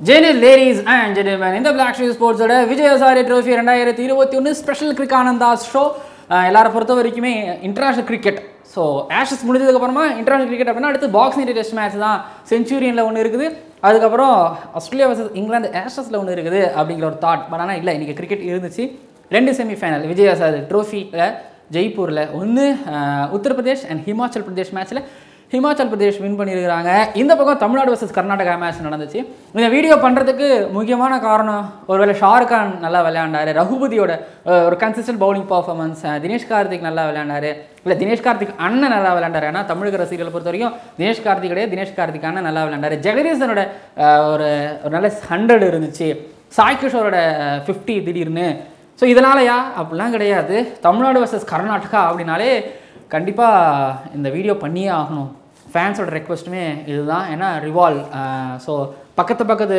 ஜெனில் ladies and gentlemen இந்த Black Sheep ஸ்போர்ட்ஸோட Vijay Hazare trophy ரெண்டாயிரத்தி இருபத்தி ஒன்று ஸ்பெஷல் கிரிக்கானந்தாஸ் ஷோ எல்லாரும் பொறுத்த வரைக்குமே இன்டர்நேஷனல் கிரிக்கெட் ஸோ ஆஷஸ் முடிஞ்சதுக்கப்புறமா இன்டர்நேஷனல் கிரிக்கெட் அப்படின்னா அடுத்து பாக்ஸிங் டெஸ்ட் மேட்ச் தான் செஞ்சுரியனில் ஒன்று இருக்குது அதுக்கப்புறம் ஆஸ்திரேலியா வர்சஸ் இங்கிலாந்து ஆஷஸில் ஒன்று இருக்குது அப்படிங்கிற ஒரு தாட் பட் ஆனால் இல்லை இன்றைக்கி கிரிக்கெட் இருந்துச்சு ரெண்டு செமிஃபைனல் விஜயசாரி ட்ரோஃபியில் ஜெய்ப்பூரில் ஒன்று உத்தரப்பிரதேஷ் அண்ட் ஹிமாச்சல் பிரதேஷ் மேட்ச்சில் ஹிமாச்சல் பிரதேஷ் வின் பண்ணியிருக்கிறாங்க இந்த பக்கம் தமிழ்நாடு வர்சஸ் கர்நாடகா மேட்ச் நடந்துச்சு இந்த வீடியோ பண்ணுறதுக்கு முக்கியமான காரணம் ஒருவேளை ஷாருக் கான் நல்லா விளையாண்டாரு ரகுபதியோட அஹ், ஒரு consistent bowling performance Dinesh Karthik நல்லா விளையாண்டாரு இல்லை தினேஷ் கார்த்திக் அண்ணன் நல்லா விளையாண்டாரு ஏன்னா தமிழக ரசிகர்களை பொறுத்த வரைக்கும் தினேஷ் கார்த்திக் கிடையாது தினேஷ் கார்த்திக் அண்ணன் நல்லா விளையாண்டாரு ஜெகதீசனோட அஹ், ஒரு ஒரு நல்ல ஹண்ட்ரட் இருந்துச்சு சாய் கிஷோரோட ஃபிஃப்டி திடீர்னு ஸோ இதனாலயா அப்படிலாம் கிடையாது தமிழ்நாடு வர்சஸ் கர்நாடகா அப்படின்னாலே கண்டிப்பாக இந்த வீடியோ பண்ணியே ஆகணும் ஃபேன்ஸோட ரெக்வஸ்ட்டுமே இதுதான் ஏன்னா ரிவால்வ் ஸோ பக்கத்து பக்கத்து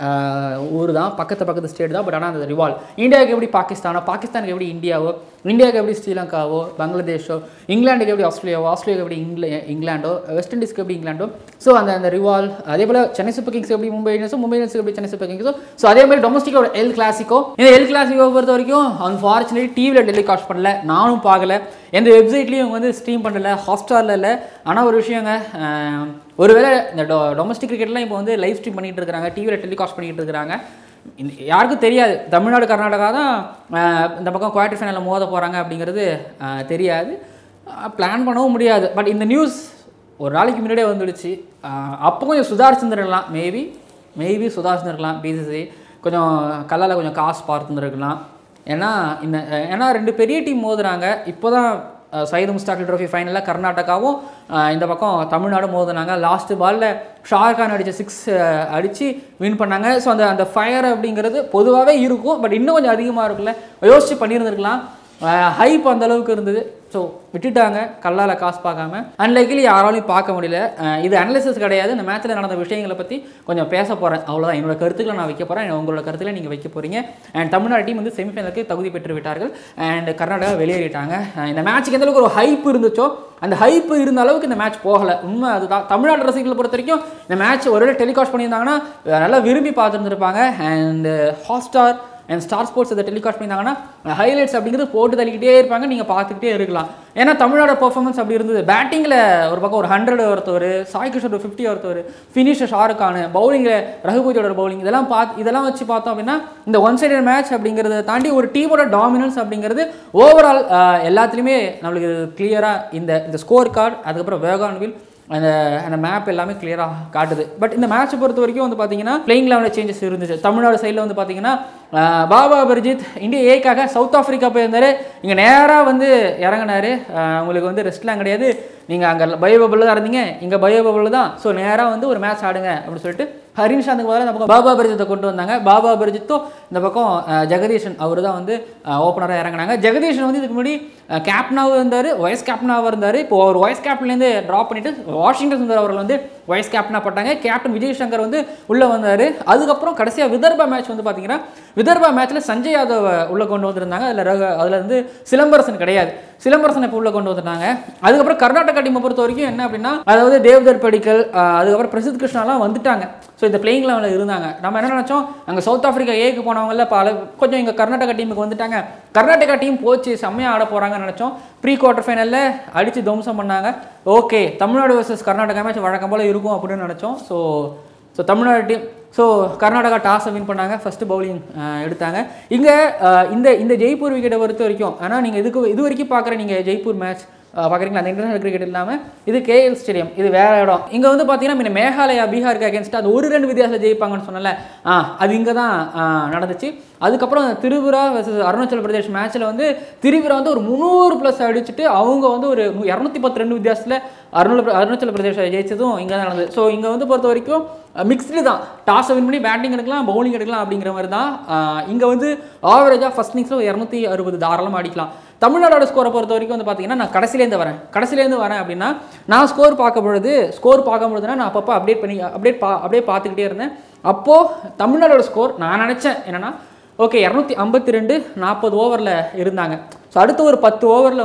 ஊர் தான் பக்கத்து பக்கத்து ஸ்டேட் தான் பட் ஆனால் அந்த ரிவால்வ் இந்தியாவுக்கு எப்படி பாகிஸ்தானோ பாகிஸ்தானுக்கு எப்படி இந்தியாவோ இந்தியாவுக்கு எப்படி ஸ்ரீலங்காவோ பங்களாதேஷோ இங்கிலாந்துக்கு எப்படி ஆஸ்திரேலியாவோ ஆஸ்திரேலியாவுக்கு எப்படி இங்கில இங்கிலாண்டோ வெஸ்ட் இண்டீஸ்க்கு எப்படி இங்கிலாண்டோ ஸோ அந்த அந்த ரிவால்வ் அதே போல் சென்னை சூப்பர் கிங்ஸ் எப்படி மும்பை இந்தியன்ஸோ மும்பை இந்தியன்ஸ் எப்படி சென்னை சூப்பர் கிங்ஸோ ஸோ அதே மாதிரி டொமஸ்டிக் ஒரு எல் கிளாசிக்கோ இந்த எல் கிளாசிக்கோ பொறுத்த வரைக்கும் அன்ஃபார்ச்சுனேட்லி டிவியில் டெலிகாஸ்ட் பண்ணல நானும் பார்க்கல எந்த வெப்சைட்லேயும் இவங்க வந்து ஸ்ட்ரீம் பண்ணல ஹாட்ஸ்டாரில் இல்லை ஆனால் ஒரு விஷயங்க அஹ், ஒருவேளை இந்த டொ டொமஸ்டிக் கிரிக்கெட்லாம் இப்போ வந்து லைவ் ஸ்ட்ரீம் பண்ணிட்டு இருக்காங்க டிவியில் டெலிகாஸ்ட் பண்ணிட்டு இருக்காங்க இந்த யாருக்கும் தெரியாது தமிழ்நாடு கர்நாடகா தான் அஹ், இந்த பக்கம் குவார்டர் ஃபைனலில் மோத போகிறாங்க அப்படிங்கிறது அஹ், தெரியாது பிளான் பண்ணவும் முடியாது பட் இந்த நியூஸ் ஒரு நாளைக்கு முன்னாடியே வந்துடுச்சு அஹ், அப்போ கொஞ்சம் சுதாரிச்சிருந்துருக்கலாம் மேபி மேபி சுதாரிச்சிருந்துருக்கலாம் பிசிசி கொஞ்சம் கல்லால் கொஞ்சம் காசு பார்த்துருந்துருக்கலாம் ஏன்னா இந்த ஏன்னா ரெண்டு பெரிய டீம் மோதுறாங்க இப்போ தான் சையது முஸ்தாக்கில் ட்ரோஃபி ஃபைனலில் கர்நாடகாவும் அஹ், இந்த பக்கம் தமிழ்நாடும் மோதுனாங்க லாஸ்ட்டு பாலில் ஷாருக்கான் அடித்த சிக்ஸ் அடித்து வின் பண்ணாங்க ஸோ அந்த அந்த ஃபயர் அப்படிங்கிறது பொதுவாகவே இருக்கும் பட் இன்னும் கொஞ்சம் அதிகமாக இருக்குல்ல யோசிச்சு பண்ணியிருந்திருக்கலாம் ஹைப் அந்த அளவுக்கு இருந்தது ஸோ விட்டுட்டாங்க கல்லால் காசு பார்க்காம அன்லைக்கிலி யாராலையும் பார்க்க முடியல அஹ் இது அனலிசிஸ் கிடையாது இந்த மேட்ச்சில் நடந்த விஷயங்களை பற்றி கொஞ்சம் பேச போகிறேன் அவ்வளோதான் என்னோட கருத்துக்களை நான் வைக்க போகிறேன் உங்களோட கருத்துக்களை நீங்கள் வைக்க போகிறீங்க அண்ட் தமிழ்நாடு டீம் வந்து செமிஃபைனலுக்கு தகுதி பெற்று விட்டார்கள் அண்ட் கர்நாடகா வெளியேறிட்டாங்க அஹ் இந்த மேட்ச்சுக்கு எந்த அளவுக்கு ஒரு ஹைப் இருந்துச்சோ அந்த ஹைப் இருந்த அளவுக்கு இந்த மேட்ச் போகலை உண்மை அதுதான் தமிழ்நாடு ரசிகர்களை பொறுத்த வரைக்கும் இந்த மேட்ச் ஒருவேளை டெலிகாஸ்ட் பண்ணியிருந்தாங்கன்னா நல்லா விரும்பி பார்த்துருந்துருப்பாங்க and Hotstar and Star Sports இதை டெலிகாஸ்ட் பண்ணியிருந்தாங்கன்னா ஹைலைட்ஸ் அப்படிங்கிறது போட்டு தள்ளிக்கிட்டே இருப்பாங்க நீங்கள் பார்த்துக்கிட்டே இருக்கலாம் ஏன்னா தமிழோட பெர்ஃபார்மன்ஸ் அப்படி இருந்தது பேட்டிங்கில் ஒரு பக்கம் ஒரு ஹண்ட்ரட் ஒருத்தவர் சாய் கிஷோர் ஃபிஃப்டி ஒருத்தவர் ஃபினிஷர் ஷாருக் கான் பவுலிங்கில் ரகுபதியோட பவுலிங் இதெல்லாம் பார்த்து இதெல்லாம் வச்சு பார்த்தோம் அப்படின்னா இந்த ஒன் சைடட் மேட்ச் அப்படிங்கிறத தாண்டி ஒரு டீமோட டாமினன்ஸ் அப்படிங்கிறது ஓவரால் எல்லாத்துலேயுமே நம்மளுக்கு கிளியராக இந்த இந்த ஸ்கோர் கார்டு அதுக்கப்புறம் வேகான் வில் அந்த அந்த மேப் எல்லாமே கிளியராக காட்டுது பட் இந்த மேட்சை பொறுத்த வரைக்கும் வந்து பார்த்தீங்கன்னா பிளேயிங் லெவலில் சேஞ்சஸ் இருந்துச்சு தமிழ்நாடு சைடில் வந்து பார்த்தீங்கன்னா ஆஹ், பாபா அபர்ஜித் இந்தியா ஏக்காக சவுத் ஆஃப்ரிக்கா போயிருந்தாரு இங்கே நேராக வந்து இறங்கினாரு ஆஹ், உங்களுக்கு வந்து ரெஸ்ட்லாம் கிடையாது நீங்கள் அங்கே பயோ பபுளில் தான் இருந்தீங்க இங்கே பயோ பபுளில் தான் ஸோ நேராக வந்து ஒரு மேட்ச் ஆடுங்க அப்படின்னு சொல்லிட்டு ஹரின் சாந்துக்கு பதிலாக இந்த பக்கம் பாபா அபர்ஜித்தை கொண்டு வந்தாங்க பாபா அபர்ஜித்தும் இந்த பக்கம் ஆஹ், ஜெகதீஷன் அவர் தான் வந்து ஓப்பனராக இறங்கினாங்க ஜெகதீஷன் வந்து இதுக்கு முன்னாடி கேப்டனாகவும் இருந்தார் வைஸ் கேப்டனாகவும் இருந்தார் இப்போ ஒரு வைஸ் கேப்டன்லேருந்து ட்ராப் பண்ணிட்டு வாஷிங்டன் சுந்தர் அவர்கள் வந்து வைஸ் கேப்டனாக போட்டாங்க கேப்டன் விஜய் சங்கர் வந்து உள்ளே வந்தார் அதுக்கப்புறம் கடைசியாக விதர்பா மேட்ச் வந்து பார்த்தீங்கன்னா விதர்பா மேட்ச்சில் சஞ்சய் யாதவ் உள்ளே கொண்டு வந்திருந்தாங்க அதில் ரக அதில் வந்து சிலம்பரசன் கிடையாது சிலம்பரசன் இப்போ உள்ளே கொண்டு வந்துட்டாங்க அதுக்கப்புறம் கர்நாடகா டீமை பொறுத்த வரைக்கும் என்ன அப்படின்னா அதாவது தேவ்தர் படிக்கல் ஆஹ், அதுக்கப்புறம் பிரசித் கிருஷ்ணாலாம் வந்துட்டாங்க ஸோ இந்த பிளேயிங் லெவலில் இருந்தாங்க நம்ம என்ன நினச்சோம் அங்கே சவுத் ஆஃப்ரிக்கா ஏக்கு போனவங்கள பல கொஞ்சம் இங்கே கர்நாடகா டீமுக்கு வந்துட்டாங்க கர்நாடகா டீம் போச்சு செம்மையாக ஆட போகிறாங்கன்னு நினச்சோம் ப்ரீ குவார்ட்டர் ஃபைனலில் அடித்து துவம்சம் பண்ணாங்க okay Tamil Nadu versus Karnataka match வழக்கம் போல் இருக்கும் அப்படின்னு நினச்சோம் so so Tamil Nadu team so Karnataka டாஸை வின் பண்ணாங்க ஃபஸ்ட்டு பவுலிங் எடுத்தாங்க இங்கே இந்த இந்த ஜெய்ப்பூர் விக்கெட்டை பொறுத்த வரைக்கும் ஆனால் நீங்கள் இதுக்கு இது வரைக்கும் பார்க்குற நீங்கள் ஜெய்ப்பூர் மேட்ச் பார்க்குறீங்களா அந்த இன்டர்நேஷனல் கிரிக்கெட் இல்லாமல் இது கேஎல் ஸ்டேடியம் இது வேற இடம் இங்கே வந்து பார்த்தீங்கன்னா முன்ன மேகாலயா பீகாருக்கு அகேன்ஸ்ட் அது ஒரு ரெண்டு வித்தியாசத்தில் ஜெயிப்பாங்கன்னு சொன்னல ஆ அது இங்கே தான் ஆ, நடந்துச்சு அதுக்கப்புறம் திரிபுரா வர்சஸ் அருணாச்சல் பிரதேஷ் மேட்ச்சில் வந்து திரிபுரா வந்து ஒரு முந்நூறு ப்ளஸ் அடிச்சுட்டு அவங்க வந்து ஒரு இரநூத்தி பத்து ரெண்டு வித்தியாசத்தில் அருணாச்சல அருணாச்சல பிரதேஷ் ஜெயிச்சதும் இங்கே தான் நடந்தது ஸோ இங்கே வந்து பொறுத்த வரைக்கும் மிக்ஸ்டு தான் டாஸை வின் பண்ணி பேட்டிங் எடுக்கலாம் பவுலிங் எடுக்கலாம் அப்படிங்கிற மாதிரி தான் இங்கே வந்து ஆவரேஜாக ஃபஸ்ட் இன்னிங்ஸில் இரநூத்தி அறுபது தாராளமாக அடிக்கலாம் தமிழ்நாடோட ஸ்கோரை பொறுத்த வரைக்கும் வந்து பார்த்தீங்கன்னா நான் கடைசிலேருந்து வரேன் கடைசிலேருந்து வரேன் அப்படின்னா நான் ஸ்கோர் பார்க்க பொழுது ஸ்கோர் பார்க்கும் பொழுதுனா நான் அப்பப்போ அப்டேட் பண்ணி அப்டேட் பா அப்படியே பார்த்துக்கிட்டே இருந்தேன் அப்போது தமிழ்நாடோட ஸ்கோர் நான் நினச்சேன் என்னென்னா ஓகே இரநூத்தி ஐம்பத்தி ரெண்டு நாற்பது ஓவரில் இருந்தாங்க ஸோ அடுத்த ஒரு பத்து ஓவரில் வந்து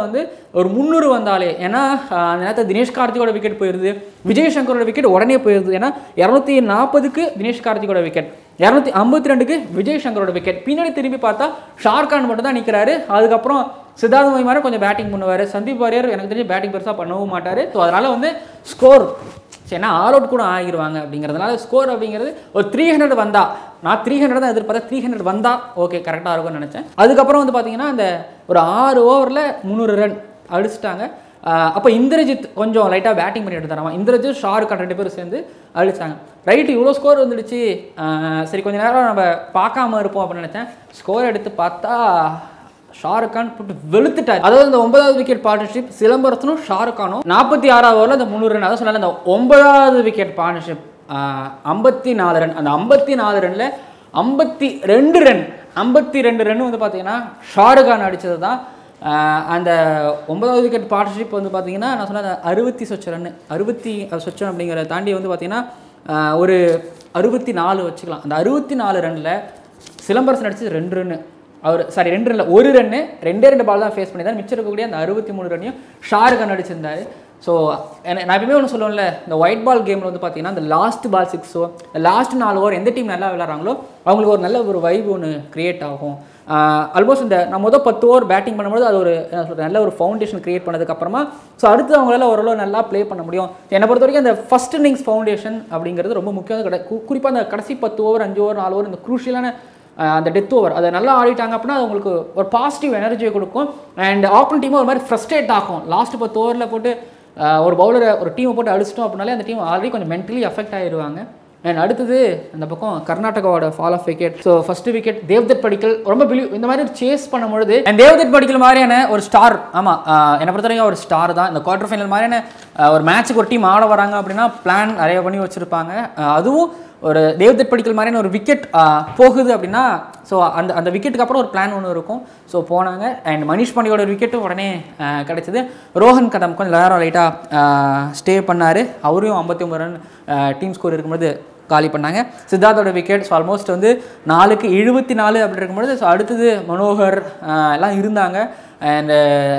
ஒரு முந்நூறு வந்தாலே ஏன்னா ஆஹ், அந்த நேரத்தில் தினேஷ் கார்த்திகோட விக்கெட் போயிருது விஜய் சங்கரோட விக்கெட் உடனே போயிருது ஏன்னா இரநூத்தி நாற்பதுக்கு தினேஷ் கார்த்திகோட விக்கெட் இரநூத்தி ஐம்பத்தி ரெண்டுக்கு விஜய் சங்கரோட விக்கெட் பின்னாடி திரும்பி பார்த்தா ஷார்கான் மட்டும் தான் நிற்கிறாரு அதுக்கப்புறம் சித்தார்த் மைமாரன் கொஞ்சம் பேட்டிங் பண்ணுவார் சந்தீப் வாரியர் எனக்கு தெரிஞ்சு பேட்டிங் பெருசாக பண்ணவும் மாட்டார் ஸோ அதனால் வந்து ஸ்கோர் ஏன்னா ஆல் அவுட் கூட ஆகிருவாங்க அப்படிங்கிறதுனால ஸ்கோர் அப்படிங்கிறது ஒரு த்ரீ ஹண்ட்ரட் வந்தா நான் த்ரீ ஹண்ட்ரட் தான் எதிர்பார்த்தேன் த்ரீ ஹண்ட்ரட் வந்தா ஓகே கரெக்டாக இருக்கும்னு நினச்சேன் அதுக்கப்புறம் வந்து பார்த்தீங்கன்னா அந்த ஒரு ஆறு ஓவரில் முந்நூறு ரன் அடிச்சிட்டாங்க அப்போ இந்திரஜித் கொஞ்சம் லைட்டாக பேட்டிங் பண்ணிட்டு தராமா இந்திரஜித் ஷாருக் கான் ரெண்டு பேரும் சேர்ந்து அடிச்சாங்க ரைட்டு இவ்வளோ ஸ்கோர் வந்துடுச்சு ஆஹ் சரி கொஞ்ச நேரம் நம்ம பார்க்காம இருப்போம் அப்படின்னு நினச்சேன் ஸ்கோர் எடுத்து பார்த்தா ஷாருக் கான் போட்டு வெளுத்துட்டார் அதாவது இந்த ஒன்பதாவது விக்கெட் பார்ட்னர்ஷிப் சிலம்பரசனும் ஷாருக் கானும் நாற்பத்தி ஆறாவது ஓவரில் அந்த முந்நூறு ரன் அதான் சொன்னால அந்த ஒன்பதாவது விக்கெட் பார்ட்னர்ஷிப் ஐம்பத்தி நாலு ரன் அந்த ஐம்பத்தி நாலு ரனில் ஐம்பத்தி ரெண்டு ரன் ஐம்பத்தி ரெண்டு ரன் வந்து பார்த்தீங்கன்னா ஷாருக் கான் அடித்தது தான் ஆஹ் அந்த ஒன்பதாவது விக்கெட் பார்ட்னர்ஷிப் வந்து பார்த்தீங்கன்னா நான் சொன்ன அந்த அறுபத்தி சொச்ச ரன் அறுபத்தி சொச்சம் அப்படிங்கிறத தாண்டி வந்து பார்த்தீங்கன்னா ஆஹ் ஒரு அறுபத்தி நாலு வச்சுக்கலாம் அந்த அறுபத்தி நாலு ரனில் சிலம்பரசன் அடிச்சது ரெண்டு ரன்னு அவர் சாரி ரெண்டு ரன்ல ஒரு ரன்னு ரெண்டே ரெண்டு பால் தான் ஃபேஸ் பண்ணியிருந்தார் மிச்சம் இருக்கக்கூடிய அந்த அறுபத்தி மூணு ரன்னையும் ஷாருக் கான் அடிச்சிருந்தாரு ஸோ நான் எப்பயுமே ஒன்று சொல்லுவேன்ல இந்த ஒயிட் பால் கேமில் வந்து பார்த்தீங்கன்னா இந்த லாஸ்ட் பால் சிக்ஸோ லாஸ்ட் நாலு ஓவர் எந்த டீம் நல்லா விளையாடுறாங்களோ அவங்களுக்கு ஒரு நல்ல ஒரு வைப் ஒன்று கிரியேட் ஆகும் ஆல்மோஸ்ட் இந்த நான் மொதல் பத்து ஓவர் பேட்டிங் பண்ணும்போது அது ஒரு என்ன சொல்றது, நல்ல ஒரு ஃபவுண்டேஷன் கிரியேட் பண்ணதுக்கப்புறமா ஸோ அடுத்து அவங்களால ஓரளவு நல்லா ப்ளே பண்ண முடியும் என்னை பொறுத்த வரைக்கும் அந்த ஃபர்ஸ்ட் இன்னிங்ஸ் ஃபவுண்டேஷன் அப்படிங்கிறது ரொம்ப முக்கியம் கடை குறிப்பாக அந்த கடைசி பத்து ஓவர் அஞ்சு ஓவர் நாலு ஓவர் இந்த குரூஷியலான அந்த டெத் ஓவர் அதை நல்லா ஆடிட்டாங்க அப்படின்னா அது உங்களுக்கு ஒரு பாசிட்டிவ் எனர்ஜியை கொடுக்கும் அண்ட் ஆப்பன் டீமும் ஒரு மாதிரி ஃப்ரஸ்ட்ரேட் ஆகும் லாஸ்ட் பத்து ஓவரில் போட்டு ஆஹ் ஒரு பவுலரை ஒரு டீமை போட்டு அடிச்சிட்டோம் அப்படின்னாலே அந்த டீம் ஆல்ரெடி கொஞ்சம் மென்டலி அஃபெக்ட் ஆயிடுவாங்க அண்ட் அடுத்தது அந்த பக்கம் கர்நாடகாவோட fall of wicket so first wicket Devdutt Padikkal ரொம்ப பிலீவ் இந்த மாதிரி சேஸ் பண்ணும்பொழுது அண்ட் தேவ்தத் படிக்கல் மாதிரியான ஒரு ஸ்டார் ஆமாம் என்னை பொறுத்த வரைக்கும் ஒரு ஸ்டார் தான் இந்த குவார்டர் ஃபைனல் மாதிரியான ஆஹ் ஒரு மேட்ச்சுக்கு ஒரு டீம் ஆட வராங்க அப்படின்னா பிளான் நிறைய பண்ணி வச்சுருப்பாங்க அதுவும் ஒரு தேவ்தத் படிக்கல் மாதிரியான ஒரு விக்கெட் போகுது அப்படின்னா ஸோ அந்த அந்த விக்கெட்டுக்கு அப்புறம் ஒரு பிளான் ஒன்று இருக்கும் ஸோ போனாங்க அண்ட் மனிஷ் பாண்டியோட விக்கெட்டும் உடனே ஆஹ் கிடைச்சது ரோஹன் கதம் கொஞ்சம் நேரம் லைட்டாக ஸ்டே பண்ணார் அவரையும் ஐம்பத்தி ஒம்பது ரன் டீம் ஸ்கோர் இருக்கும்போது காலி பண்ணாங்க சித்தார்த்தோட விக்கெட் ஸோ ஆல்மோஸ்ட் வந்து நாலுக்கு எழுபத்தி நாலு அப்படி இருக்கும்பொழுது ஸோ அடுத்தது மனோகர் ஆஹ் எல்லாம் இருந்தாங்க and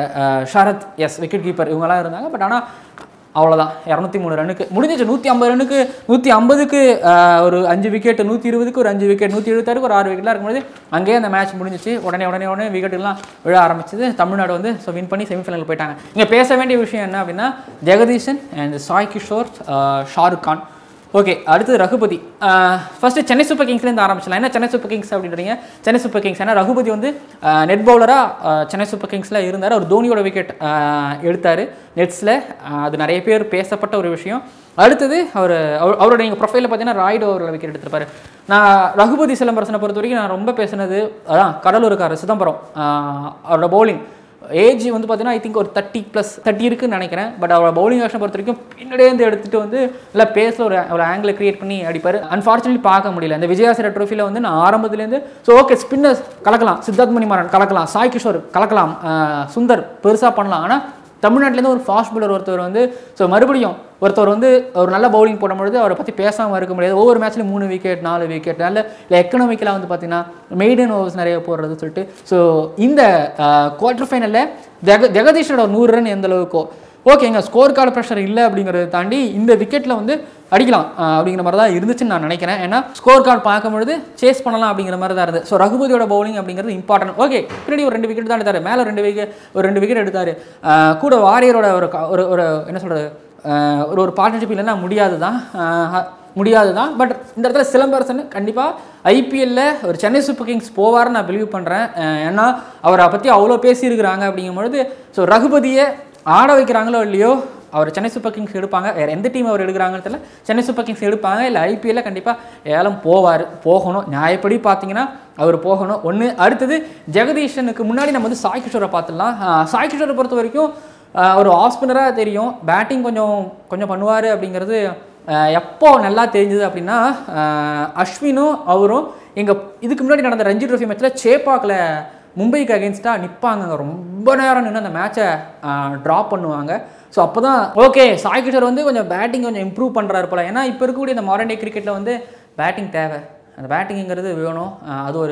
Sharath as wicket keeper இவங்கெல்லாம் இருந்தாங்க பட் ஆனால் அவ்வளோதான் இரநூத்தி மூணு ரன்னுக்கு முடிஞ்சிச்சு நூற்றி ஐம்பது ரன்னுக்கு நூற்றி ஐம்பதுக்கு ஒரு அஞ்சு விக்கெட் நூற்றி இருபதுக்கு ஒரு அஞ்சு விக்கெட் நூற்றி எழுபத்தாறுக்கு ஒரு ஆறு விக்கெட்லாம் இருக்கும்போது அங்கேயே அந்த மேட்ச் முடிஞ்சிச்சு உடனே உடனே உடனே விக்கெட்டுலாம் விழ ஆரம்பிச்சது தமிழ்நாடு வந்து ஸோ வின் பண்ணி செமிஃபைனல் போயிட்டாங்க இங்கே பேச வேண்டிய விஷயம் என்ன அப்படின்னா ஜெகதீஷன் அண்ட் சாய் கிஷோர் ஆஹ் ஷாருக் கான் ஓகே அடுத்தது ரகுபதி ஃபர்ஸ்ட் சென்னை சூப்பர் கிங்ஸ்லேருந்து ஆரம்பிச்சலாம் என்ன சென்னை சூப்பர் கிங்ஸ் அப்படின்றீங்க சென்னை சூப்பர் கிங்ஸ் ஏன்னா ரகுபதி வந்து நெட் பவுலராக சென்னை சூப்பர் கிங்ஸில் இருந்தார் அவர் தோனியோட விக்கெட் எடுத்தார் நெட்ஸில் அது நிறைய பேர் பேசப்பட்ட ஒரு விஷயம் அடுத்தது அவர் அவர் அவரோட நீங்கள் ப்ரொஃபைலில் பார்த்தீங்கன்னா ராய்டு அவரோட விக்கெட் எடுத்திருப்பாரு நான் ரகுபதி சிலம்பரசனை பொறுத்த வரைக்கும் நான் ரொம்ப பேசுனது அதான் கடலூருக்காரர் சிதம்பரம் ஆஹ் அவரோட பவுலிங் ஏஜ் வந்து பார்த்தீங்கன்னா ஐ திங்க் ஒரு தேர்ட்டி ப்ளஸ் தேர்ட்டி இருக்குன்னு நினைக்கிறேன் பட் அவரோட பவுலிங் ஆக்ஷன் பொறுத்த வரைக்கும் பின்னாடியே எடுத்துட்டு வந்து நல்லா பேஸில் ஒரு ஒரு ஆங்கிளை கிரியேட் பண்ணி அடிப்பார் அன்ஃபார்ச்சுனேட்லி பார்க்க முடியல இந்த விஜயாசர ட்ரோஃபியில் வந்து நான் ஆரம்பத்துலேருந்து ஸோ ஓகே ஸ்பின்னர்ஸ் கலக்கலாம் சித்தார்த் மணிமாறன் கலக்கலாம் சாய் கிஷோர் கலக்கலாம் ஆஹ் சுந்தர் பெருசாக பண்ணலாம் ஆனால் தமிழ்நாட்டிலேருந்து ஒரு ஃபாஸ்ட் bowler ஒருத்தர் வந்து ஸோ மறுபடியும் ஒருத்தர் வந்து ஒரு நல்ல பவுலிங் போடும்பொழுது அவரை பற்றி பேசாமல் இருக்க முடியாது ஒவ்வொரு மேட்ச்லையும் மூணு விக்கெட் நாலு விக்கெட் நல்ல இல்லை எக்கனாமிக்கலாக வந்து பார்த்தீங்கன்னா மெய்டன் ஓவர்ஸ் நிறைய போடுறது சொல்லிட்டு ஸோ இந்த குவார்டர் ஃபைனலில் ஜெக ஜெகதீஷோட ஒரு நூறு ரன் எந்த அளவுக்கோ ஓகேங்க ஸ்கோர் கார்டு ப்ரெஷர் இல்லை அப்படிங்கிறத தாண்டி இந்த விக்கெட்டில் வந்து அடிக்கலாம் ஆஹ் அப்படிங்கிற மாதிரி தான் இருந்துச்சுன்னு நான் நினைக்கிறேன் ஏன்னா ஸ்கோர் கார்டு பார்க்கும்பொழுது சேஸ் பண்ணலாம் அப்படிங்கிற மாதிரி தான் இருந்தது ஸோ ரகுபதியோட பவுலிங் அப்படிங்கிறது இம்பார்ட்டன்ட் ஓகே பின்னாடி ஒரு ரெண்டு விக்கெட் தான் எடுத்தார் மேலே ரெண்டு விக்கெட் ஒரு ரெண்டு விக்கெட் எடுத்தார் கூட வாரியரோட ஒரு க- ஒரு ஒரு என்ன சொல்கிறது ஒரு ஒரு பார்ட்னர்ஷிப் இல்லைன்னா முடியாது தான் முடியாது தான் பட் இந்த இடத்துல சிலம்பரசன் கண்டிப்பாக ஐபிஎல்ல ஒரு சென்னை சூப்பர் கிங்ஸ் போவார்னு நான் பிலீவ் பண்ணுறேன் ஏன்னா அவரை பற்றி அவ்வளோ பேசியிருக்கிறாங்க அப்படிங்கும்பொழுது ஸோ ரகுபதியை ஆட வைக்கிறாங்களோ இல்லையோ அவர் சென்னை சூப்பர் கிங்ஸ் எடுப்பாங்க வேறு எந்த டீம் அவர் எடுக்கிறாங்கன்னு தெரியல சென்னை சூப்பர் கிங்ஸ் எடுப்பாங்க இல்லை ஐபிஎல்ல கண்டிப்பாக ஏலம் போவார் போகணும் நியாயப்படி பார்த்தீங்கன்னா அவர் போகணும் ஒன்று அடுத்தது ஜெகதீஷனுக்கு முன்னாடி நம்ம வந்து சாய் கிஷோரை பார்த்துடலாம் ஆஹ் சாய் கிஷோரை பொறுத்த வரைக்கும் ஆஹ் ஒரு ஆஃப் ஸ்பின்னராக தெரியும் பேட்டிங் கொஞ்சம் கொஞ்சம் பண்ணுவார் அப்படிங்கிறது ஆஹ் எப்போ நல்லா தெரிஞ்சது அப்படின்னா ஆஹ் அஸ்வினும் அவரும் எங்கள் இதுக்கு முன்னாடி நடந்த ரஞ்சி ட்ரோஃபி மேட்ச்சில் சேப்பாக்கில் மும்பைக்கு அகேன்ஸ்டாக நிற்பாங்க ரொம்ப நேரம் நின்று அந்த மேட்சை ட்ராப் பண்ணுவாங்க ஸோ அப்போ தான் ஓகே சாய் கிஷோர் வந்து கொஞ்சம் பேட்டிங் கொஞ்சம் இம்ப்ரூவ் பண்ணுறாரு போல ஏன்னா இப்போ இருக்கக்கூடிய இந்த மாடர்ன் டே கிரிக்கெட்டில் வந்து பேட்டிங் தேவை அந்த பேட்டிங்கிறது வேணும் ஆஹ் அது ஒரு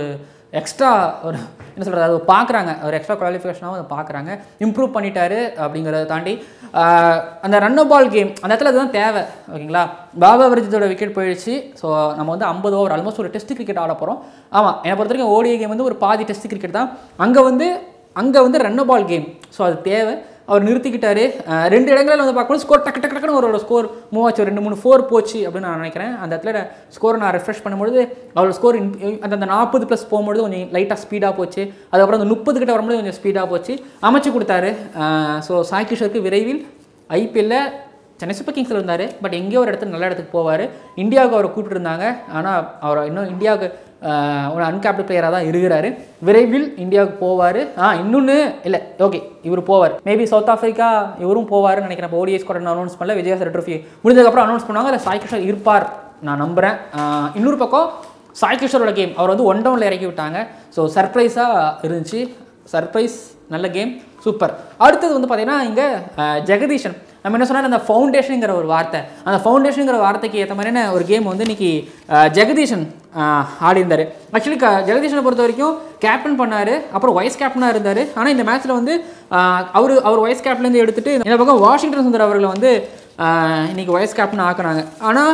எக்ஸ்ட்ரா ஒரு என்ன சொல்கிறது அது பார்க்குறாங்க ஒரு எக்ஸ்ட்ரா குவாலிஃபிகேஷனாகவும் அதை பார்க்குறாங்க இம்ப்ரூவ் பண்ணிட்டாரு அப்படிங்கிறத தாண்டி ஆஹ், அந்த ரன் பால் கேம் அந்த இடத்துல அதுதான் தேவை ஓகேங்களா பாபா விரஜித்தோட விக்கெட் போயிடுச்சு ஸோ நம்ம வந்து ஐம்பது ஓவர் ஆல்மோஸ்ட் ஒரு டெஸ்ட் கிரிக்கெட் ஆட போகிறோம் ஆமாம் என்னை பொறுத்த வரைக்கும் ஓடிஐ கேம் வந்து ஒரு பாதி டெஸ்ட் கிரிக்கெட் தான் அங்கே வந்து அங்கே வந்து ரன் பால் கேம் ஸோ அது தேவை அவர் நிறுத்திக்கிட்டாரு அஹ் ரெண்டு இடங்களில் வந்து பார்க்கும்போது ஸ்கோர் டக்கு டக்கு டக்குன்னு ஒரு ஸ்கோர் மூவ் ஆச்சு ஒரு ரெண்டு மூணு ஃபோர் போச்சு அப்படின்னு நான் நினைக்கிறேன் அந்த இடத்துல ஸ்கோரை நான் ரெஃப்ரெஷ் பண்ணும்பொழுது அவரோட ஸ்கோர் அந்த அந்த நாற்பது ப்ளஸ் போகும்போது கொஞ்சம் லைட்டாக ஸ்பீடாக போச்சு அதுக்கப்புறம் அந்த முப்பது கிட்ட வரும்போது கொஞ்சம் ஸ்பீடாக போச்சு அமைச்சு கொடுத்தாரு ஸோ சாய் கிஷோருக்கு விரைவில் ஐபிஎல்ல சென்னை சூப்பர் கிங்ஸில் இருந்தார் பட் எங்கேயோ ஒரு இடத்துல நல்ல இடத்துக்கு போவார் இந்தியாவுக்கு அவரை கூப்பிட்டுருந்தாங்க ஆனால் அவர் இன்னும் இந்தியாவுக்கு ஆஹ், ஒரு அன்கேப்டு பிளேயராக தான் இருக்கிறாரு விரைவில் இந்தியாவுக்கு போவார் ஆ இன்னொன்று இல்லை ஓகே இவர் போவார் மேபி சவுத் ஆஃப்ரிக்கா இவரும் போவார்னு நினைக்கிறேன் இப்போ ஓடிஎஸ் கூட அனௌன்ஸ் பண்ணல விஜயாசர் ட்ரோஃபி முடிஞ்சதுக்கப்புறம் அனௌன்ஸ் பண்ணுவாங்க அதில் சாய் கிஷோர் இருப்பார் நான் நம்புகிறேன் ஆஹ், இன்னொரு பக்கம் சாய் கிஷோரோட கேம் அவர் வந்து ஒன் டவுனில் இறக்கி விட்டாங்க ஸோ சர்ப்ரைஸாக இருந்துச்சு சர்ப்ரைஸ் நல்ல கேம் சூப்பர் அடுத்தது வந்து பார்த்தீங்கன்னா இங்கே ஜெகதீஷன் நம்ம என்ன சொன்னால் அந்த ஃபவுண்டேஷனுங்கிற ஒரு வார்த்தை அந்த ஃபவுண்டேஷனுங்கிற வார்த்தைக்கு ஏற்ற மாதிரியான ஒரு கேம் வந்து இன்னைக்கு அஹ், ஜெகதீஷன் அஹ், ஆடி இருந்தார் ஆக்சுவலி க ஜெகதீஷனை பொறுத்த வரைக்கும் கேப்டன் பண்ணார் அப்புறம் வைஸ் கேப்டனாக இருந்தார் ஆனால் இந்த மேட்ச்சில் வந்து அவர் அவர் வைஸ் கேப்டன்லேருந்து எடுத்துட்டு இந்த பக்கம் வாஷிங்டன் சுந்தர் அவர்களை வந்து அஹ், இன்னைக்கு வைஸ் கேப்டன் ஆக்குனாங்க ஆனால்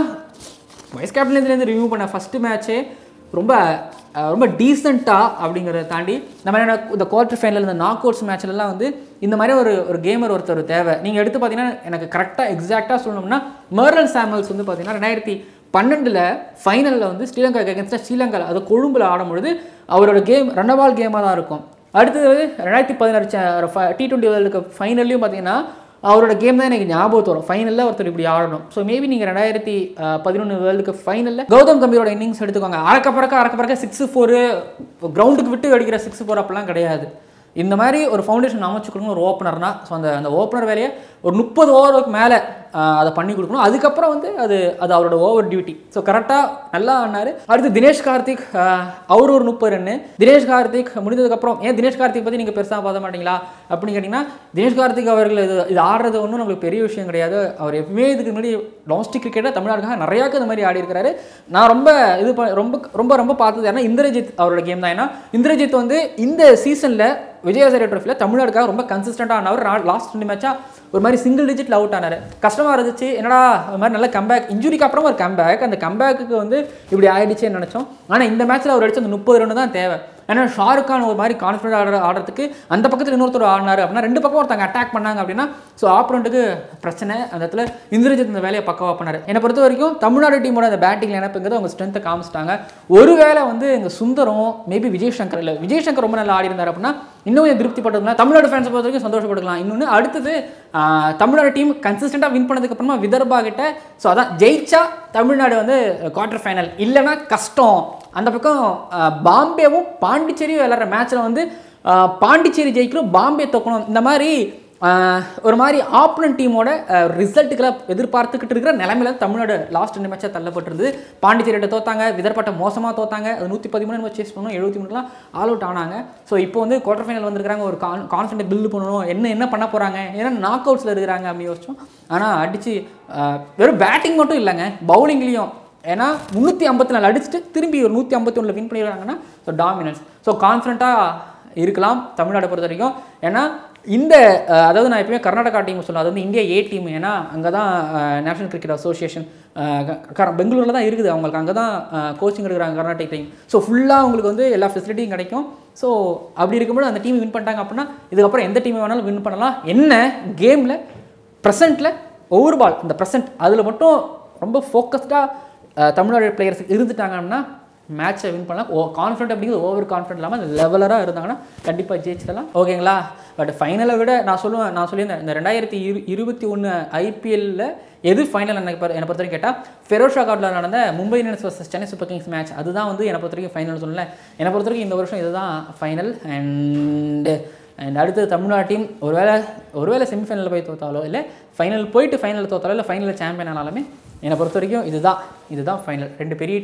வைஸ் கேப்டன்லேருந்து ரிவ்யூ பண்ண ஃபஸ்ட்டு மேட்ச்சே ரொம்ப அஹ், ரொம்ப டீசெண்டாக அப்படிங்கிறத தாண்டி நம்ம என்ன இந்த குவார்டர் ஃபைனல் இந்த நாக் அவுட்ஸ் மேட்ச்லலாம் வந்து இந்த மாதிரி ஒரு ஒரு கேமர் ஒருத்தர் தேவை நீங்கள் எடுத்து பார்த்தீங்கன்னா எனக்கு கரெக்டாக எக்ஸாக்டாக சொல்லணும்னா மர்ரல் சாமல்ஸ் வந்து பார்த்தீங்கன்னா ரெண்டாயிரத்தி பன்னெண்டில் ஃபைனலில் வந்து ஸ்ரீலங்கா அகேன்ஸ்டாக ஸ்ரீலங்கா அது கொழும்பில் ஆடும்பொழுது அவரோட கேம் ரன்னபால் கேமாக தான் இருக்கும் அடுத்தது ரெண்டாயிரத்தி பதினாறு டி டுவெண்ட்டி வேர்ல்டு கப் ஃபைனல்லையும் பார்த்தீங்கன்னா அவரோட கேம் தான் எனக்கு ஞாபகத்து வரும் ஃபைனலில் ஒருத்தர் இப்படி ஆடணும் ஸோ மேபி நீங்கள் ரெண்டாயிரத்தி பதினொன்று வேர்ல்டு கப் ஃபைனலில் கௌதம் கம்பீரோட இன்னிங்ஸ் எடுத்துக்கோங்க அறக்க பறக்க அறக்க பறக்க சிக்ஸ் ஃபோரு கிரவுண்டுக்கு விட்டு அடிக்கிற சிக்ஸ் ஃபோர் அப்பெல்லாம் கிடையாது இந்த மாதிரி ஒரு ஃபவுண்டேஷன் அமைச்சு கொடுக்கணும் ஒரு ஓப்பனர்னா ஸோ அந்த அந்த ஓப்பனர் வேலையை ஒரு முப்பது ஓவருக்கு மேலே அதை பண்ணி கொடுக்கணும் அதுக்கப்புறம் வந்து அது அது அவரோட ஓவர் டியூட்டி ஸோ கரெக்டாக நல்லா ஆனார் அடுத்து தினேஷ் கார்த்திக் ஆஹ், அவர் ஒரு முப்பது ரன்னு தினேஷ் கார்த்திக் முடிஞ்சதுக்கப்புறம் ஏன் தினேஷ் கார்த்திக் பற்றி நீங்கள் பெருசாக பார்த்த மாட்டீங்களா அப்படின்னு கேட்டிங்கன்னா தினேஷ் கார்த்திக் அவர்கள் இது இது ஆடுறது ஒன்றும் நம்மளுக்கு பெரிய விஷயம் கிடையாது அவர் எப்பவுமே இதுக்கு முன்னாடி டொமஸ்டிக் கிரிக்கெட்டில் தமிழ்நாடுக்காக நிறையாக்கு இந்த மாதிரி ஆடி இருக்கிறாரு நான் ரொம்ப இது ப- ரொம்ப ரொம்ப ரொம்ப பார்த்தது ஏன்னா இந்திரஜித் அவரோட கேம் தான் ஏன்னா இந்திரஜித் வந்து இந்த சீசனில் விஜயசாரி ட்ரோஃபியில் தமிழ்நாடுக்காக ரொம்ப கன்சிஸ்டண்டாக ஆனவர் லாஸ்ட் ரெண்டு மேட்சாக ஒரு மாதிரி சிங்கிள் டிஜிட்டில் அவுட் ஆனார் கஷ்டமாக இருந்துச்சு என்னடா ஒரு மாதிரி நல்ல கம்பேக் இன்ஜுரிக்கு அப்புறம் ஒரு கம்பேக் அந்த கம்பேக்கு வந்து இப்படி ஆயிடுச்சேன்னு நினச்சோம் ஆனால் இந்த மேட்ச்சில் அவர் அடிச்ச அந்த முப்பது ரன் தான் தேவை ஏன்னா ஷாருக் கான் ஒரு மாதிரி கான்ஃபிடன்ட் ஆடுற ஆடுறதுக்கு அந்த பக்கத்தில் இன்னொருத்தர் ஆடினார் அப்படின்னா ரெண்டு பக்கம் ஒருத்தங்க அட்டாக் பண்ணாங்க அப்படின்னா ஸோ ஆப்பரண்ட்டுக்கு பிரச்சனை அந்த இடத்துல இந்திரஜித் இந்த வேலையை பக்கவாக பண்ணார் என்னை பொறுத்த வரைக்கும் தமிழ்நாடு டீமோட அந்த பேட்டிங் நினைப்புங்கிறது அவங்க ஸ்ட்ரென்த்தை காமிச்சிட்டாங்க ஒருவேளை வந்து எங்க சுந்தரம் மேபி விஜய் சங்கர் இல்லை விஜய் சங்கர் ரொம்ப நல்லா ஆடி இருந்தார் அப்படின்னா இன்னும் கொஞ்சம் திருப்திப்பட்டதுனா தமிழ்நாடு ஃபேன்ஸை பொறுத்த வரைக்கும் சந்தோஷப்படுக்கலாம் இன்னொன்று அடுத்தது ஆஹ், தமிழ்நாடு டீம் கன்சிஸ்டண்டாக வின் பண்ணதுக்கு அப்புறமா விதர்பா கிட்ட ஸோ அதான் ஜெயிச்சா தமிழ்நாடு வந்து குவார்டர் ஃபைனல் இல்லைன்னா கஷ்டம் அந்த பக்கம் ஆஹ், பாம்பேவும் பாண்டிச்சேரியும் விளையாடுற மேட்ச்சில் வந்து ஆஹ், பாண்டிச்சேரி ஜெயிக்கணும் பாம்பே தோக்கணும் இந்த மாதிரி ஆஹ், ஒரு மாதிரி ஆப்பனன் டீமோட ரிசல்ட்டுக்கெல்லாம் எதிர்பார்த்துக்கிட்டு இருக்கிற நிலைமையில தமிழ்நாடு லாஸ்ட் ரெண்டு மேட்சாக தள்ளப்பட்டிருந்தது பாண்டிச்சேரியிட்ட தோத்தாங்க விதர்பட்ட மோசமாக தோத்தாங்க அது நூற்றி பதிமூணு நம்ம சேஸ் பண்ணோம் எழுபத்தி மூணுலாம் ஆல் அவுட் ஆனாங்க ஸோ இப்போ வந்து குவார்டர் ஃபைனல் வந்திருக்காங்க ஒரு கான் கான்ஃபிடென்ட் பில்டு பண்ணணும் என்ன என்ன பண்ண போகிறாங்க ஏன்னா நாக் அவுட்ஸில் இருக்கிறாங்க அப்படின்னு யோசிச்சோம் ஆனால் அடித்து வெறும் பேட்டிங் மட்டும் இல்லைங்க பவுலிங்லேயும் ஏன்னா முந்நூற்றி ஐம்பத்தி நாலு அடிச்சுட்டு திரும்பி ஒரு நூற்றி ஐம்பத்தி ஒன்றில் வின் பண்ணிடுறாங்கன்னா ஸோ டாமினன்ஸ் ஸோ கான்ஃபிடண்ட்டாக இருக்கலாம் தமிழ்நாடை பொறுத்த வரைக்கும் ஏன்னா இந்த அஹ், அதாவது நான் எப்பயுமே கர்நாடகா டீம் சொல்லுவேன் அது வந்து இந்தியா ஏ டீம் ஏன்னா அங்கே தான் நேஷனல் கிரிக்கெட் அசோசியேஷன் பெங்களூரில் தான் இருக்குது அவங்களுக்கு அங்கே தான் கோச்சிங் எடுக்கிறாங்க கர்நாடக டீம் ஸோ ஃபுல்லாக உங்களுக்கு வந்து எல்லா ஃபெசிலிட்டியும் கிடைக்கும் ஸோ அப்படி இருக்கும்போது அந்த டீம் வின் பண்ணிட்டாங்க அப்படின்னா இதுக்கப்புறம் எந்த டீம் வேணாலும் வின் பண்ணலாம் என்ன கேமில் ப்ரெசென்ட்டில் ஒவ்வொரு பால் இந்த ப்ரெசென்ட் அதில் மட்டும் ரொம்ப ஃபோக்கஸ்டாக தமிழ்நாடு பிளேயர்ஸ் இருந்துட்டாங்கன்னா மேட்சை வின் பண்ணலாம் ஓ கான்ஃபிடென்ட் அப்படிங்கிறது ஓவர் கான்ஃபிடென்ட் இல்லாமல் லெவலராக இருந்தாங்கன்னா கண்டிப்பாக ஜெயிச்சிடலாம் ஓகேங்களா பட் ஃபைனலை விட நான் சொல்லுவேன் நான் சொல்லியிருந்தேன் இந்த ரெண்டாயிரத்தி இரு இருபத்தி ஒன்று ஐபிஎல்லில் எது ஃபைனல் எனக்கு பொறு- என்னை பொறுத்த வரைக்கும் கேட்டால் ஃபெரோஷா கார்டில் நடந்த Mumbai Indians versus Chennai super kings match அதுதான் வந்து என்னை பொறுத்த வரைக்கும் ஃபைனல் சொல்லல என்னை பொறுத்த வரைக்கும் இந்த வருஷம் இதுதான் ஃபைனல் அண்ட் அண்ட் அடுத்து தமிழ்நாடு டீம் ஒருவேளை ஒருவேளை செமிஃபைனலில் போய் தோத்தாலோ இல்லை ஃபைனல் போயிட்டு ஃபைனலில் தோத்தாலோ இல்லை ஃபைனலில் சாம்பியன் ஆனாலுமே என்னை பொறுத்த வரைக்கும் இதுதான் இதுதான் ஃபைனல் ரெண்டு பெரிய டீம்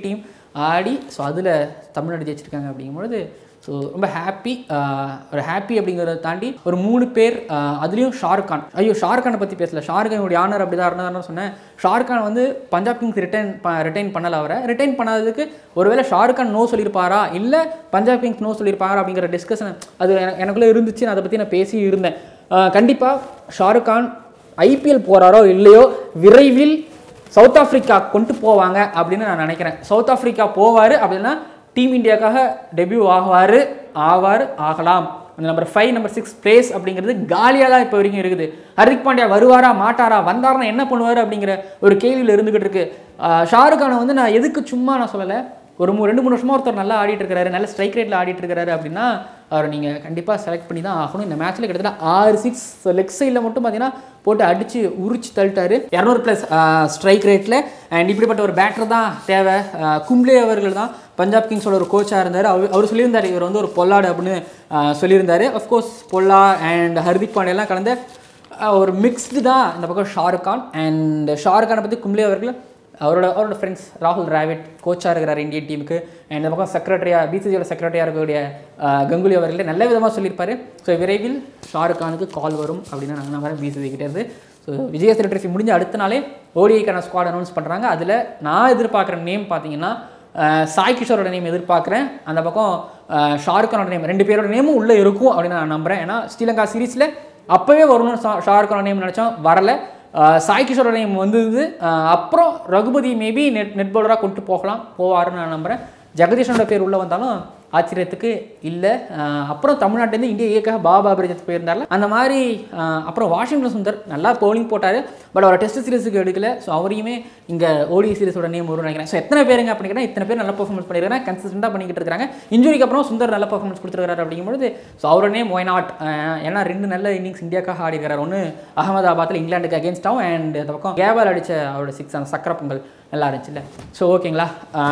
ஆடி ஸோ அதில் தமிழ்நாடு ஜெயிச்சிருக்காங்க அப்படிங்கும்பொழுது ஸோ ரொம்ப ஹாப்பி ஒரு ஹாப்பி அப்படிங்கிறத தாண்டி ஒரு மூணு பேர் ஆஹ் அதுலேயும் ஷாருக் கான் ஐயோ ஷாருக் கானை பற்றி பேசல ஷாருக் கானுடைய ஆனர் அப்படி தான் இருந்தாருன்னு சொன்னேன் ஷாருக் கான் வந்து பஞ்சாப் கிங்ஸ் ரிட்டைன் ரிட்டைன் பண்ணல அவரை ரிட்டைன் பண்ணாததுக்கு ஒருவேளை ஷாருக் கான் நோ சொல்லியிருப்பாரா இல்லை பஞ்சாப் கிங்ஸ் நோ சொல்லியிருப்பாரா அப்படிங்கிற டிஸ்கஷன் அது எனக்கு- எனக்குள்ளே இருந்துச்சு நான் அதை பற்றி நான் பேசி இருந்தேன் கண்டிப்பாக ஷாருக் கான் ஐபிஎல் போகிறாரோ இல்லையோ விரைவில் சவுத் ஆஃப்ரிக்கா கொண்டு போவாங்க அப்படின்னு நான் நினைக்கிறேன் சவுத் ஆஃப்ரிக்கா போவார் அப்படின்னா டீம் இந்தியாக்காக டெபியூ ஆவார் ஆவார் ஆகலாம் அந்த number five number six places அப்படிங்கிறது காலியாக தான் இப்போ வரைக்கும் இருக்குது ஹர்திக் பாண்டியா வருவாரா மாட்டாரா வந்தாருன்னா என்ன பண்ணுவார் அப்படிங்கிற ஒரு கேள்வியில் இருந்துகிட்டு இருக்கு ஆஹ் ஷாருக் கானை வந்து நான் எதுக்கு சும்மா நான் சொல்லலை ஒரு மூ ரெண்டு மூணு வருஷமா ஒருத்தர் நல்லா ஆடிட்டு இருக்காரு நல்ல ஸ்ட்ரைக் ரேட்டில் ஆடிட்டு இருக்காரு அப்படின்னா அவரை நீங்கள் கண்டிப்பாக செலக்ட் பண்ணி தான் ஆகணும் இந்த மேட்ச்சில் கிட்டத்தட்ட ஆறு சிக்ஸ் லெக் சைடில் மட்டும் பார்த்தீங்கன்னா போட்டு அடித்து உரிச்சு தள்ளிட்டாரு இரநூறு ப்ளஸ் ஸ்ட்ரைக் ரேட்டில் அண்ட் இப்படிப்பட்ட ஒரு பேட்டர் தான் தேவை ஆஹ் கும்ப்ளே அவர்கள் தான் பஞ்சாப் கிங்ஸோட ஒரு கோச்சாக இருந்தார் அவர் அவர் சொல்லியிருந்தார் இவர் வந்து ஒரு பொல்லாடு அப்படின்னு ஆஹ் சொல்லியிருந்தாரு அஃப்கோர்ஸ் பொல்லா அண்ட் ஹர்திக் பாண்டியெல்லாம் கலந்த ஆஹ் ஒரு மிக்ஸ்டு தான் இந்த பக்கம் ஷாருக் கான் அண்ட் ஷாருக் கானை பற்றி கும்ப்ளே அவர்கள் அவரோட அவரோட ஃப்ரெண்ட்ஸ் ராகுல் டிராவிட் கோச்சாக இருக்கிறார் இந்தியன் டீமுக்கு அண்ட் இந்த பக்கம் செக்ரட்டரியாக பிசிசியோட செக்ரட்டரியாக இருக்கக்கூடிய ஆஹ், கங்குலி அவர்களே நல்ல விதமாக சொல்லியிருப்பாரு ஸோ விரைவில் ஷாருக் கானுக்கு கால் வரும் அப்படின்னு நான் நம்புறேன் பிசிசி கிட்டே இருந்து ஸோ விஜய் செக்ரட்டரி முடிஞ்ச அடுத்த நாளே ஓடிஐக்கான ஸ்குவாட் அனௌன்ஸ் பண்ணுறாங்க அதில் நான் எதிர்பார்க்குற நேம் பார்த்தீங்கன்னா ஆஹ், சாய் கிஷோரோட நேம் எதிர்பார்க்குறேன் அந்த பக்கம் ஆஹ், ஷாருக் கானோட நேம் ரெண்டு பேரோட நேமும் உள்ளே இருக்கும் அப்படின்னு நான் நம்புறேன் ஏன்னா ஸ்ரீலங்கா சீரீஸில் அப்போவே வரணும்னு ஷா- ஷாருக் கானோட நேம் நினச்சோம் வரல ஆஹ் சாய் கிஷோரோட நேம் வந்தது ஆஹ் அப்புறம் ரகுபதி மேபி நெட் நெட் பவுலராக கொண்டு போகலாம் போவாருன்னு நான் நம்புகிறேன் ஜெகதீஷனோட பேர் உள்ளே வந்தாலும் ஆச்சரியத்துக்கு இல்லை அப்புறம் தமிழ்நாட்டிலேருந்து இந்திய இயக்காக பாபா பிரஜத் போயிருந்தார்ல அந்த மாதிரி ஆஹ் அப்புறம் வாஷிங்டன் சுந்தர் நல்லா பவுலிங் போட்டார் பட் அவர் டெஸ்ட் சீரிஸுக்கு எடுக்கல ஸோ அவரையுமே இங்கே ஓடி சீரிஸோட நேம் வரும்னு நினைக்கிறேன் ஸோ எத்தனை பேருங்க அப்படின்னு இத்தனை பேர் நல்ல பர்ஃபார்மன்ஸ் பண்ணியிருக்காங்க கன்சிஸ்டண்டாக பண்ணிக்கிட்டு இருக்காங்க இன்ஜுரிக்கு அப்புறம் சுந்தர் நல்ல பர்ஃபார்மன்ஸ் கொடுத்துருக்காரு அப்படிங்கும்போது ஸோ அவரோட நேம் ஒய் நாட் ஏன்னா ரெண்டு நல்ல இன்னிங்ஸ் இந்தியாக்காக ஆடிருக்காரு ஒன்று அகமதாபாத்தில் இங்கிலாந்துக்கு அகேன்ஸ்டாகவும் அண்ட் அந்த பக்கம் கேபால் அடித்த அவரோட சிக்ஸ் அந்த சக்கர பொங்கல் நல்லா இருந்துச்சுல்ல ஸோ ஓகேங்களா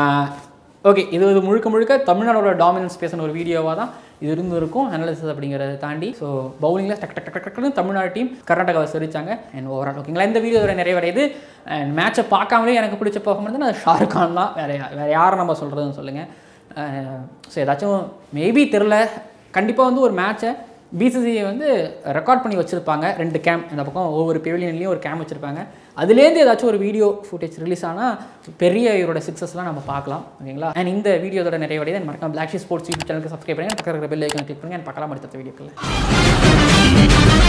ஓகே இது இது முழுக்க முழுக்க தமிழ்நாடோட டாமினன்ஸ் பேசின ஒரு வீடியோவாக தான் இது இருந்திருக்கும் அனாலிசிஸ் அப்படிங்கிறத தாண்டி ஸோ பவுலிங்கில் டக் டக் டக் டக்குன்னு தமிழ்நாடு டீம் கர்நாடகாவை சரிச்சாங்க அண்ட் ஓவரால் ஓகேங்களா இந்த வீடியோ நிறைவடையுது அண்ட் மேட்சை பார்க்காமலே எனக்கு பிடிச்ச பர்ஃபார்மன்ஸ் அது ஷாருக் கான் தான் வேறு வேறு யாரை நம்ம சொல்கிறதுன்னு சொல்லுங்கள் ஸோ ஏதாச்சும் மேபி தெரில கண்டிப்பாக வந்து ஒரு மேட்சை பிசிசிஐ வந்து ரெக்கார்ட் பண்ணி வச்சுருப்பாங்க ரெண்டு கேம் இந்த பக்கம் ஒவ்வொரு பெவிலியன்லேயும் ஒரு கேம் வச்சுருப்பாங்க அதுலேருந்து ஏதாச்சும் ஒரு வீடியோ ஃபுட்டேஜ் ரிலீஸ் ஆனால் பெரிய இவரோட சக்ஸஸ்லாம் நம்ம பார்க்கலாம் ஓகேங்களா அண்ட் இந்த வீடியோட நிறைவடையை மறக்காம பிளாக் ஸ்போர்ட்ஸ் யூடியூப் சேனலுக்கு சப்ஸ்கிரைப் பண்ணுங்க பக்கத்தில் இருக்கிற பெல் ஐக்கன் கிளிக் பண்ணுங்க and பார்க்கலாம் அடுத்த வீடியோக்கள்